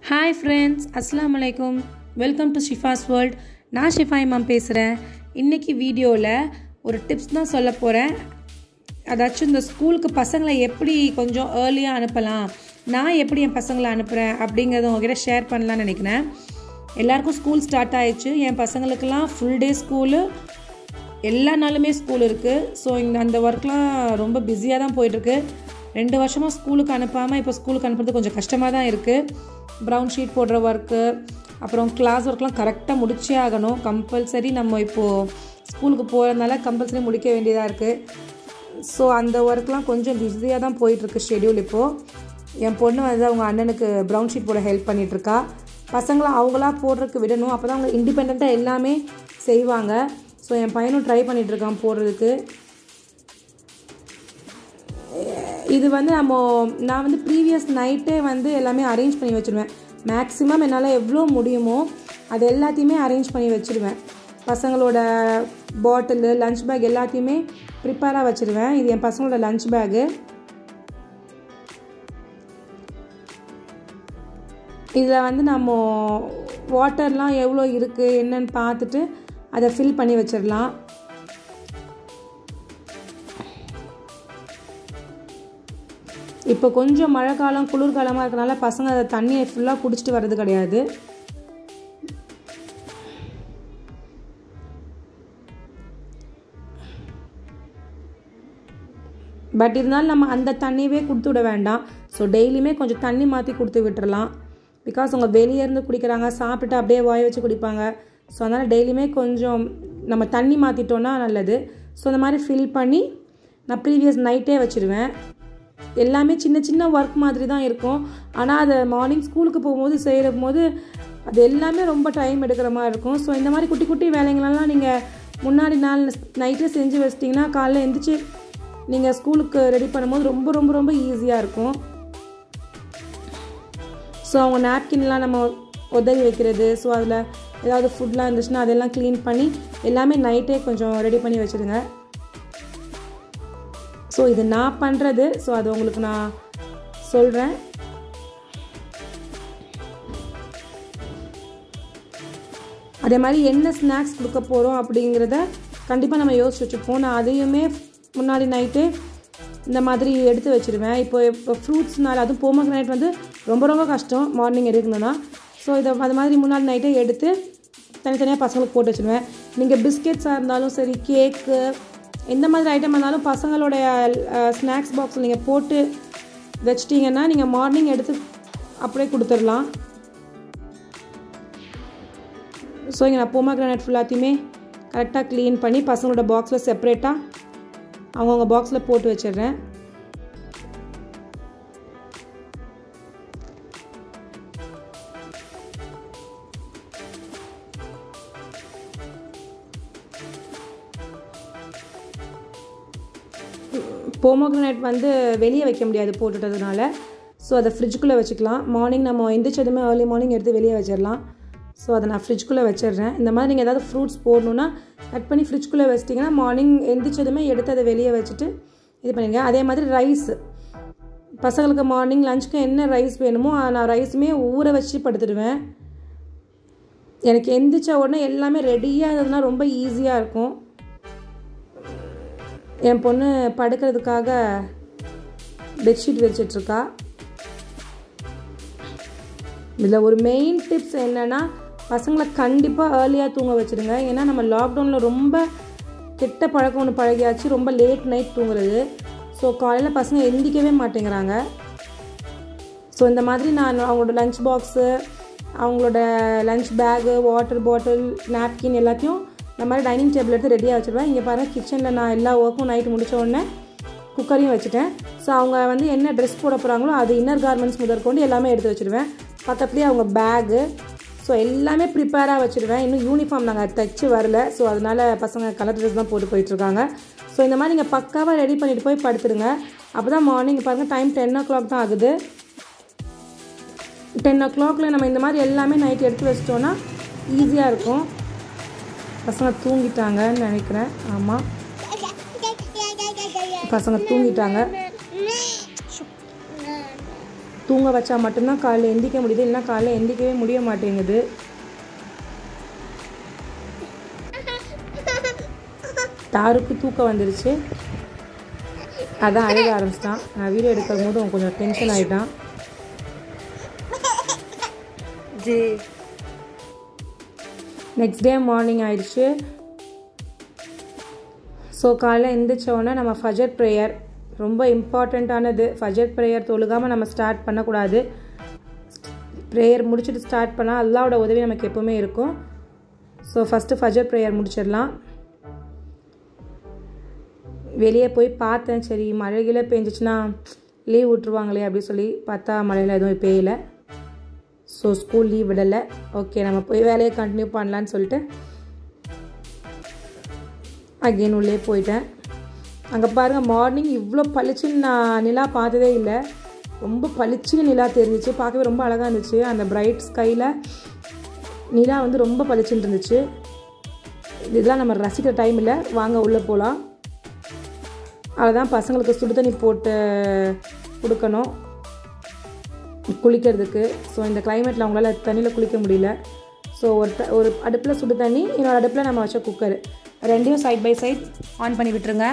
hi friends அஸ்ஸலாமு அலைக்கும் welcome to Shifa's world நான் ஷிஃபா இமாம் பேசுகிறேன் இன்றைக்கி வீடியோவில் ஒரு டிப்ஸ் தான் சொல்ல போகிறேன் அதாச்சும் இந்த ஸ்கூலுக்கு பசங்களை எப்படி கொஞ்சம் ஏர்லியாக அனுப்பலாம் நான் எப்படி என் பசங்களை அனுப்புகிறேன் அப்படிங்கிறத உங்ககிட்ட ஷேர் பண்ணலான்னு நினைக்கிறேன் எல்லாருக்கும் ஸ்கூல் ஸ்டார்ட் ஆயிடுச்சு என் பசங்களுக்கெல்லாம் ஃபுல் டே ஸ்கூலு எல்லா நாளுமே ஸ்கூல் இருக்குது ஸோ இந்த அந்த ஒர்க்லாம் ரொம்ப பிஸியாக தான் போயிட்டுருக்கு ரெண்டு வருஷமாக ஸ்கூலுக்கு அனுப்பாமல் இப்போ ஸ்கூலுக்கு அனுப்புறது கொஞ்சம் கஷ்டமாக தான் இருக்குது ப்ரௌன் ஷீட் போடுற ஒர்க்கு அப்புறம் கிளாஸ் ஒர்க்லாம் கரெக்டாக முடிச்சே ஆகணும் கம்பல்சரி நம்ம இப்போது ஸ்கூலுக்கு போகிறதுனால கம்பல்சரி முடிக்க வேண்டியதாக இருக்குது ஸோ அந்த ஒர்க்லாம் கொஞ்சம் பிஸியாக தான் போயிட்டுருக்கு ஷெடியூல் இப்போது என் பொண்ணு வந்து அவங்க அண்ணனுக்கு ப்ரௌன் ஷீட் போட ஹெல்ப் பண்ணிகிட்ருக்கா பசங்களை அவங்களா போடுறதுக்கு விடணும் அப்போ தான் அவங்க இண்டிபெண்ட்டாக எல்லாமே செய்வாங்க ஸோ என் பையனும் ட்ரை பண்ணிகிட்ருக்கான் போடுறதுக்கு இது வந்து நம்ம நான் வந்து ப்ரீவியஸ் நைட்டே வந்து எல்லாமே அரேஞ்ச் பண்ணி வச்சுருவேன் மேக்ஸிமம் என்னால் எவ்வளோ முடியுமோ அது எல்லாத்தையுமே அரேஞ்ச் பண்ணி வச்சுருவேன் பசங்களோட பாட்டிலு லஞ்ச் பேக் எல்லாத்தையுமே ப்ரிப்பேராக வச்சுருவேன் இது என் பசங்களோட லஞ்ச் பேகு இதில் வந்து நம்ம வாட்டர்லாம் எவ்வளோ இருக்குது என்னன்னு பார்த்துட்டு அதை ஃபில் பண்ணி வச்சிடலாம் இப்போ கொஞ்சம் மழை காலம் குளிர்காலமாக இருக்கனால பசங்க அதை தண்ணியை ஃபுல்லாக குடிச்சிட்டு வர்றது கிடையாது பட் இருந்தாலும் நம்ம அந்த தண்ணியவே கொடுத்து விட வேண்டாம் ஸோ டெய்லியுமே கொஞ்சம் தண்ணி மாற்றி கொடுத்து விட்டுறலாம் பிகாஸ் அவங்க வெளியே இருந்து குடிக்கிறாங்க சாப்பிட்டுட்டு அப்படியே வாய் வச்சு குடிப்பாங்க ஸோ அதனால் டெய்லியுமே கொஞ்சம் நம்ம தண்ணி மாற்றிட்டோன்னா நல்லது ஸோ அந்த மாதிரி ஃபில் பண்ணி நான் ப்ரீவியஸ் நைட்டே வச்சுருவேன் எல்லாமே சின்ன சின்ன ஒர்க் மாதிரி தான் இருக்கும் ஆனால் அதை மார்னிங் ஸ்கூலுக்கு போகும்போது செய்கிற போது அது எல்லாமே ரொம்ப டைம் எடுக்கிற மாதிரி இருக்கும் ஸோ இந்த மாதிரி குட்டி குட்டி வேலைங்களெல்லாம் நீங்கள் முன்னாடி நாள் நைட்டே செஞ்சு வச்சிட்டிங்கன்னா காலைல எழுந்திரிச்சு நீங்கள் ஸ்கூலுக்கு ரெடி பண்ணும்போது ரொம்ப ரொம்ப ரொம்ப ஈஸியாக இருக்கும் ஸோ அவங்க நாப்கின்லாம் நம்ம உதவி வைக்கிறது ஸோ அதில் ஏதாவது ஃபுட்லாம் இருந்துச்சுன்னா அதெல்லாம் க்ளீன் பண்ணி எல்லாமே நைட்டே கொஞ்சம் ரெடி பண்ணி வச்சுடுங்க ஸோ இது நான் பண்ணுறது ஸோ அது உங்களுக்கு நான் சொல்கிறேன் அதே மாதிரி என்ன ஸ்நாக்ஸ் கொடுக்க போகிறோம் அப்படிங்கிறத கண்டிப்பாக நம்ம யோசிச்சு வச்சுப்போம் நான் அதையுமே முன்னாடி நைட்டே இந்த மாதிரி எடுத்து வச்சுருவேன் இப்போ இப்போ ஃப்ரூட்ஸ்னால அதுவும் போமக்ரனைட் வந்து ரொம்ப ரொம்ப கஷ்டம் மார்னிங் எடுக்கணும்னா ஸோ இதை அது மாதிரி முன்னாடி நைட்டே எடுத்து தனித்தனியாக பசங்களுக்கு போட்டு வச்சுருவேன் நீங்கள் பிஸ்கெட்ஸாக இருந்தாலும் சரி கேக்கு எந்த மாதிரி ஐட்டம் இருந்தாலும் பசங்களுடைய ஸ்நாக்ஸ் பாக்ஸில் நீங்கள் போட்டு வச்சிட்டிங்கன்னா நீங்கள் மார்னிங் எடுத்து அப்படியே கொடுத்துடலாம் ஸோ இங்கே நான் போமா கிரானைட் ஃபுல்லாத்தையுமே கரெக்டாக க்ளீன் பண்ணி பசங்களோட பாக்ஸில் செப்பரேட்டாக அவங்கவுங்க பாக்ஸில் போட்டு வச்சிடுறேன் போமோக்ரனைட் வந்து வெளியே வைக்க முடியாது போட்டுட்டதுனால ஸோ அதை ஃப்ரிட்ஜுக்குள்ளே வச்சுக்கலாம் மார்னிங் நம்ம எந்திரிச்சதுமே ஏர்லி மார்னிங் எடுத்து வெளியே வச்சிடலாம் ஸோ அதை நான் ஃப்ரிட்ஜ்குள்ளே வச்சிடுறேன் இந்த மாதிரி நீங்கள் ஏதாவது ஃப்ரூட்ஸ் போடணுன்னா கட் பண்ணி ஃப்ரிட்ஜ்குள்ளே வச்சிட்டிங்கன்னா மார்னிங் எந்திரிச்சதுமே எடுத்து அதை வெளியே வச்சுட்டு இது பண்ணிடுங்க அதே மாதிரி ரைஸ் பசங்களுக்கு மார்னிங் லஞ்சுக்கு என்ன ரைஸ் வேணுமோ நான் ரைஸுமே ஊற வச்சு படுத்துடுவேன் எனக்கு எந்திரிச்ச உடனே எல்லாமே ரெடியாக இருந்ததுன்னா ரொம்ப ஈஸியாக இருக்கும் என் பொண்ணு படுக்கிறதுக்காக பெட்ஷீட் விரிச்சிட்ருக்கா இதில் ஒரு மெயின் டிப்ஸ் என்னென்னா பசங்களை கண்டிப்பாக ஏர்லியாக தூங்க வச்சுருங்க ஏன்னா நம்ம லாக்டவுனில் ரொம்ப கெட்ட பழக்கம் ஒன்று பழகியாச்சு ரொம்ப லேட் நைட் தூங்குறது ஸோ காலையில் பசங்க எந்திக்கவே மாட்டேங்கிறாங்க ஸோ இந்த மாதிரி நான் அவங்களோட லஞ்ச் பாக்ஸு அவங்களோட lunch bag water bottle napkin எல்லாத்தையும் இந்த மாதிரி டைனிங் டேபிள் எடுத்து ரெடியாக வச்சுருவேன் இங்கே பாருங்கள் கிச்சனில் நான் எல்லா ஒர்க்கும் நைட்டு முடித்த உடனே குக்கரையும் வச்சுட்டேன் ஸோ அவங்க வந்து என்ன ட்ரெஸ் போட போகிறாங்களோ அது இன்னர் கார்மெண்ட்ஸ் முதற்கொண்டு எல்லாமே எடுத்து வச்சுருவேன் பக்கத்துலேயே அவங்க பேகு ஸோ எல்லாமே ப்ரிப்பேராக வச்சுருவேன் இன்னும் யூனிஃபார்ம் நாங்கள் தைச்சு வரல ஸோ அதனால் பசங்க கலர் ட்ரெஸ் தான் போட்டு போயிட்டுருக்காங்க ஸோ இந்த மாதிரி நீங்கள் பக்காவாக ரெடி பண்ணிவிட்டு போய் படுத்துடுங்க அப்போ தான் மார்னிங் பாருங்கள் டைம் டென் ஓ கிளாக் தான் ஆகுது டென் ஓ கிளாக்ல நம்ம இந்த மாதிரி எல்லாமே நைட் எடுத்து வச்சிட்டோன்னா ஈஸியாக இருக்கும் பசங்க தூங்கிட்டாங்கன்னு நினைக்கிறேன் ஆமாம் பசங்க தூங்கிட்டாங்க தூங்க வச்சா மட்டும்தான் காலைல எந்திக்க முடியுது இல்லைன்னா காலைல எந்திக்கவே முடிய மாட்டேங்குது தாருக்கு தூக்கம் வந்துருச்சு அதான் அழுக ஆரம்பிச்சிட்டான் நான் வீடியோ எடுக்கும் போது அவன் கொஞ்சம் டென்ஷன் ஆகிட்டான் ஜி நெக்ஸ்ட் டே மார்னிங் ஆயிடுச்சு ஸோ காலைல எந்திரிச்ச உடனே நம்ம ஃபஜர் ப்ரேயர் ரொம்ப இம்பார்ட்டண்ட்டானது ஃபஜர் ப்ரேயர் தொழுகாமல் நம்ம ஸ்டார்ட் பண்ணக்கூடாது ப்ரேயர் முடிச்சுட்டு ஸ்டார்ட் பண்ணால் அல்லாவோட உதவி நமக்கு எப்போவுமே இருக்கும் ஸோ ஃபஸ்ட்டு ஃபஜர் ப்ரேயர் முடிச்சிடலாம் வெளியே போய் பார்த்தேன் சரி மழைகில பெஞ்சிச்சுன்னா லீவ் விட்ருவாங்களே அப்படின்னு சொல்லி பார்த்தா மழையில் எதுவும் பெய்யல ஸோ ஸ்கூல் லீவ் விடலை ஓகே நம்ம போய் வேலையை கண்டினியூ பண்ணலான்னு சொல்லிட்டு அகெயின் உள்ளே போயிட்டேன் அங்கே பாருங்கள் மார்னிங் இவ்வளோ பளிச்சுன்னு நான் நிலா பார்த்ததே இல்லை ரொம்ப பளிச்சுன்னு நிலா தெரிஞ்சிச்சு பார்க்கவே ரொம்ப அழகாக இருந்துச்சு அந்த பிரைட் ஸ்கையில் நிலா வந்து ரொம்ப பளிச்சுன்னு இருந்துச்சு இதெல்லாம் நம்ம ரசிக்கிற டைம் இல்லை வாங்க உள்ளே போகலாம் அதுதான் பசங்களுக்கு சுடு தண்ணி போட்டு கொடுக்கணும் குளிக்கிறதுக்கு ஸோ இந்த கிளைமேட்டில் அவங்களால தண்ணியில் குளிக்க முடியல ஸோ ஒரு த ஒரு அடுப்பில் சுடு தண்ணி இன்னொரு அடுப்பில் நம்ம வச்ச குக்கர் ரெண்டையும் சைட் பை சைட் ஆன் பண்ணி விட்டுருங்க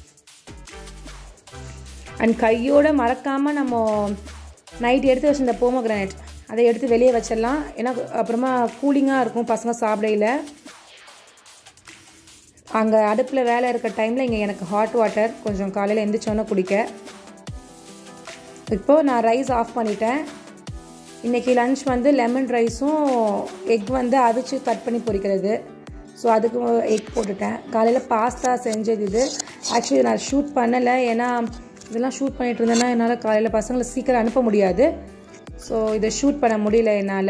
அண்ட் கையோடு மறக்காமல் நம்ம நைட் எடுத்து வச்சிருந்த போமோ கிரானைட் அதை எடுத்து வெளியே வச்சிடலாம் ஏன்னா அப்புறமா கூலிங்காக இருக்கும் பசங்க சாப்பிடையில அங்கே அடுப்பில் வேலை இருக்க டைமில் இங்கே எனக்கு ஹாட் வாட்டர் கொஞ்சம் காலையில் எந்திரிச்சோன்னே குடிக்க இப்போது நான் ரைஸ் ஆஃப் பண்ணிட்டேன் இன்றைக்கி லன்ச் வந்து லெமன் ரைஸும் எக் வந்து அவிச்சு கட் பண்ணி பொரிக்கிறது ஸோ அதுக்கு எக் போட்டுட்டேன் காலையில் பாஸ்தா செஞ்சது இது ஆக்சுவலி நான் ஷூட் பண்ணலை ஏன்னா இதெல்லாம் ஷூட் பண்ணிகிட்டு இருந்தேன்னா என்னால் காலையில் பசங்களை சீக்கிரம் அனுப்ப முடியாது ஸோ இதை ஷூட் பண்ண முடியல என்னால்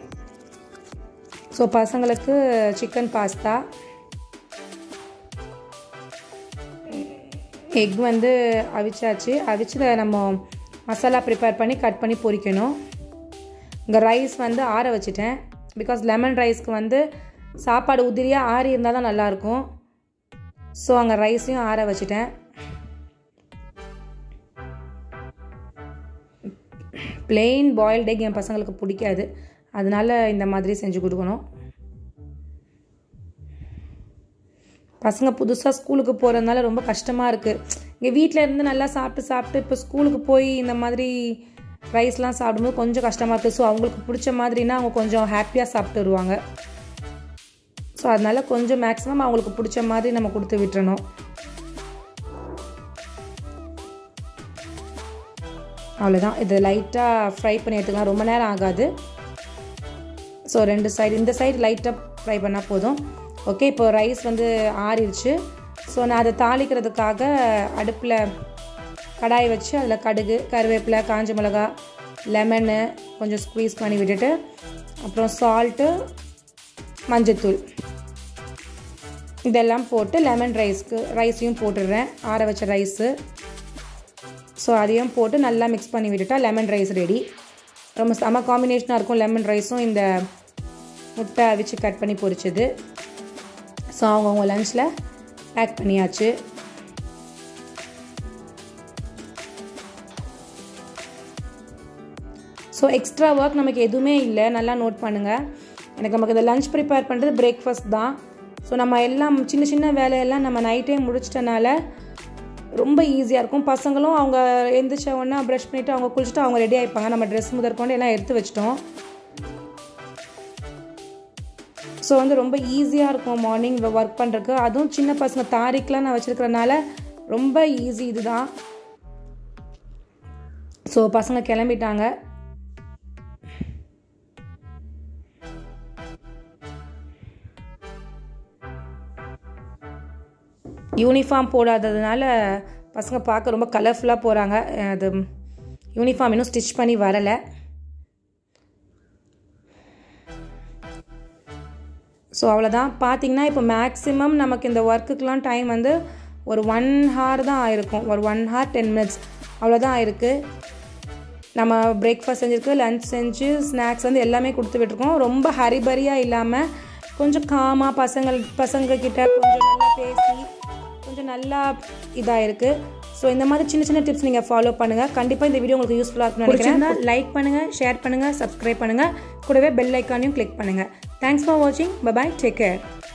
ஸோ பசங்களுக்கு சிக்கன் பாஸ்தா எக் வந்து அவிச்சாச்சு அவிச்சு நம்ம மசாலா ப்ரிப்பேர் பண்ணி கட் பண்ணி பொரிக்கணும் இங்கே ரைஸ் வந்து ஆற வச்சுட்டேன் பிகாஸ் லெமன் ரைஸ்க்கு வந்து சாப்பாடு உதிரியாக ஆறி இருந்தால் தான் நல்லாயிருக்கும் ஸோ அங்கே ரைஸையும் ஆற வச்சுட்டேன் பிளெயின் பாயில்ட் எக் என் பசங்களுக்கு பிடிக்காது அதனால இந்த மாதிரி செஞ்சு கொடுக்கணும் பசங்க புதுசாக ஸ்கூலுக்கு போகிறதுனால ரொம்ப கஷ்டமாக இருக்குது இங்கே வீட்டில் இருந்து நல்லா சாப்பிட்டு சாப்பிட்டு இப்போ ஸ்கூலுக்கு போய் இந்த மாதிரி ரைஸ்லாம் சாப்பிடும்போது கொஞ்சம் கஷ்டமாக இருக்குது ஸோ அவங்களுக்கு பிடிச்ச மாதிரினா அவங்க கொஞ்சம் ஹாப்பியாக சாப்பிட்டு வருவாங்க ஸோ அதனால் கொஞ்சம் மேக்ஸிமம் அவங்களுக்கு பிடிச்ச மாதிரி நம்ம கொடுத்து விட்டுறணும் அவ்வளோதான் இது லைட்டாக ஃப்ரை பண்ணி எடுத்துக்கலாம் ரொம்ப நேரம் ஆகாது ஸோ ரெண்டு சைடு இந்த சைடு லைட்டாக ஃப்ரை பண்ணால் போதும் ஓகே இப்போ ரைஸ் வந்து ஆறிடுச்சு ஸோ நான் அதை தாளிக்கிறதுக்காக அடுப்பில் கடாய் வச்சு அதில் கடுகு கருவேப்பிலை காஞ்ச மிளகா லெமனு கொஞ்சம் ஸ்க்வீஸ் பண்ணி விட்டுட்டு அப்புறம் சால்ட்டு மஞ்சத்தூள் இதெல்லாம் போட்டு லெமன் ரைஸ்க்கு ரைஸையும் போட்டுடுறேன் ஆற வச்ச ரைஸு ஸோ அதையும் போட்டு நல்லா மிக்ஸ் பண்ணி விட்டுட்டா லெமன் ரைஸ் ரெடி ரொம்ப செம காம்பினேஷனாக இருக்கும் லெமன் ரைஸும் இந்த முட்டை அவிச்சு கட் பண்ணி பொரிச்சது ஸோ அவங்கவுங்க லஞ்சில் பேக் பண்ணியாச்சு ஸோ எக்ஸ்ட்ரா ஒர்க் நமக்கு எதுவுமே இல்லை நல்லா நோட் பண்ணுங்கள் எனக்கு நமக்கு இந்த லஞ்ச் ப்ரிப்பேர் பண்ணுறது பிரேக்ஃபாஸ்ட் தான் ஸோ நம்ம எல்லாம் சின்ன சின்ன வேலையெல்லாம் நம்ம நைட்டே முடிச்சிட்டனால ரொம்ப ஈஸியாக இருக்கும் பசங்களும் அவங்க எந்திரிச்ச உடனே ப்ரஷ் பண்ணிவிட்டு அவங்க குளிச்சுட்டு அவங்க ரெடி ஆகிப்பாங்க நம்ம ட்ரெஸ் முதற்கொண்டு எல்லாம் எடுத்து வச்சிட்டோம் ஸோ வந்து ரொம்ப ஈஸியாக இருக்கும் மார்னிங் ஒர்க் பண்ணுறதுக்கு அதுவும் சின்ன பசங்க தாரிக்கெலாம் நான் வச்சுருக்கிறனால ரொம்ப ஈஸி இதுதான் ஸோ பசங்க கிளம்பிட்டாங்க யூனிஃபார்ம் போடாததுனால பசங்க பார்க்க ரொம்ப கலர்ஃபுல்லாக போகிறாங்க அது யூனிஃபார்ம் இன்னும் ஸ்டிச் பண்ணி வரலை ஸோ அவ்வளோதான் பார்த்தீங்கன்னா இப்போ மேக்ஸிமம் நமக்கு இந்த ஒர்க்குக்கெலாம் டைம் வந்து ஒரு ஒன் ஹார் தான் ஆயிருக்கும் ஒரு ஒன் ஹார் டென் மினிட்ஸ் அவ்வளோதான் ஆயிருக்கு நம்ம பிரேக்ஃபாஸ்ட் செஞ்சுருக்கு லன்ச் செஞ்சு ஸ்நாக்ஸ் வந்து எல்லாமே கொடுத்து விட்டுருக்கோம் ரொம்ப ஹரிபரியாக இல்லாமல் கொஞ்சம் காமாக பசங்கள் பசங்க கிட்ட கொஞ்சம் நல்லா பேசி கொஞ்சம் நல்லா இதாக இருக்குது ஸோ இந்த மாதிரி சின்ன சின்ன டிப்ஸ் நீங்கள் ஃபாலோ பண்ணுங்கள் கண்டிப்பாக இந்த வீடியோ உங்களுக்கு யூஸ்ஃபுல்லாக இருக்கும்னு நினைக்கிறேன் லைக் பண்ணுங்கள் ஷேர் பண்ணுங்கள் சப்ஸ்கிரைப் பண்ணுங்கள் கூடவே பெல் ஐக்கானையும் கிளிக் பண்ணுங்கள் தேங்க்ஸ் ஃபார் வாட்சிங் பபாய் டேக் கேர்